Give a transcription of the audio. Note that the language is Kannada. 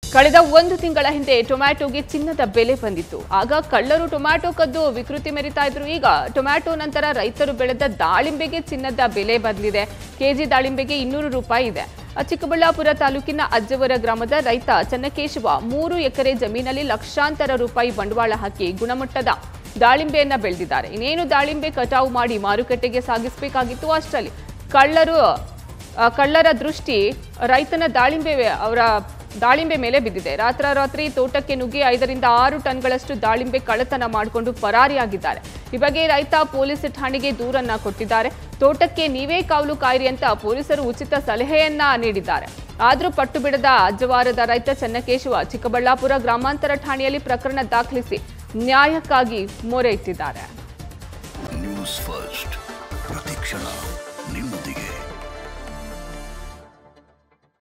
ಕಳೆದ ಒಂದು ತಿಂಗಳ ಹಿಂದೆ ಟೊಮ್ಯಾಟೋಗೆ ಚಿನ್ನದ ಬೆಲೆ ಬಂದಿತ್ತು ಆಗ ಕಳ್ಳರು ಟೊಮ್ಯಾಟೊ ಕದ್ದು ವಿಕೃತಿ ಮೆರಿತಾ ಇದ್ರು ಈಗ ಟೊಮ್ಯಾಟೊ ನಂತರ ರೈತರು ಬೆಳೆದ ದಾಳಿಂಬೆಗೆ ಚಿನ್ನದ ಬೆಲೆ ಬದಲಿದೆ ಕೆಜಿ ದಾಳಿಂಬೆಗೆ ಇನ್ನೂರು ರೂಪಾಯಿ ಇದೆ ಆ ಚಿಕ್ಕಬಳ್ಳಾಪುರ ತಾಲೂಕಿನ ಅಜ್ಜವರ ಗ್ರಾಮದ ರೈತ ಚನ್ನಕೇಶವ ಮೂರು ಎಕರೆ ಜಮೀನಲ್ಲಿ ಲಕ್ಷಾಂತರ ರೂಪಾಯಿ ಬಂಡವಾಳ ಹಾಕಿ ಗುಣಮಟ್ಟದ ದಾಳಿಂಬೆಯನ್ನ ಬೆಳೆದಿದ್ದಾರೆ ಇನ್ನೇನು ದಾಳಿಂಬೆ ಕಟಾವು ಮಾಡಿ ಮಾರುಕಟ್ಟೆಗೆ ಸಾಗಿಸಬೇಕಾಗಿತ್ತು ಅಷ್ಟರಲ್ಲಿ ಕಳ್ಳರು ಆ, ಕಳ್ಳರ ದೃಷ್ಟಿ ರೈತನ ದಾಳಿಂಬೆ ಅವರ ದಾಳಿಂಬೆ ಮೇಲೆ ಬಿದ್ದಿದೆ ರಾತ್ರೋರಾತ್ರಿ ತೋಟಕ್ಕೆ ನುಗ್ಗಿ ಐದರಿಂದ ಆರು ಟನ್ಗಳಷ್ಟು ದಾಳಿಂಬೆ ಕಳ್ಳತನ ಮಾಡಿಕೊಂಡು ಪರಾರಿಯಾಗಿದ್ದಾರೆ ಈ ಬಗ್ಗೆ ರೈತ ಪೊಲೀಸ್ ಠಾಣೆಗೆ ದೂರನ್ನ ಕೊಟ್ಟಿದ್ದಾರೆ ತೋಟಕ್ಕೆ ನೀವೇ ಕಾವಲು ಕಾಯಿರಿ ಅಂತ ಪೊಲೀಸರು ಉಚಿತ ಸಲಹೆಯನ್ನ ನೀಡಿದ್ದಾರೆ ಆದರೂ ಪಟ್ಟು ಬಿಡದ ಅಜ್ಜವಾರದ ರೈತ ಚನ್ನಕೇಶವ ಚಿಕ್ಕಬಳ್ಳಾಪುರ ಗ್ರಾಮಾಂತರ ಠಾಣೆಯಲ್ಲಿ ಪ್ರಕರಣ ದಾಖಲಿಸಿ ನ್ಯಾಯಕ್ಕಾಗಿ ಮೊರೆ ಇಟ್ಟಿದ್ದಾರೆ ನ್ಯೂಸ್ ಫಸ್ಟ್ ಪ್ರತಿಕ್ಷಣ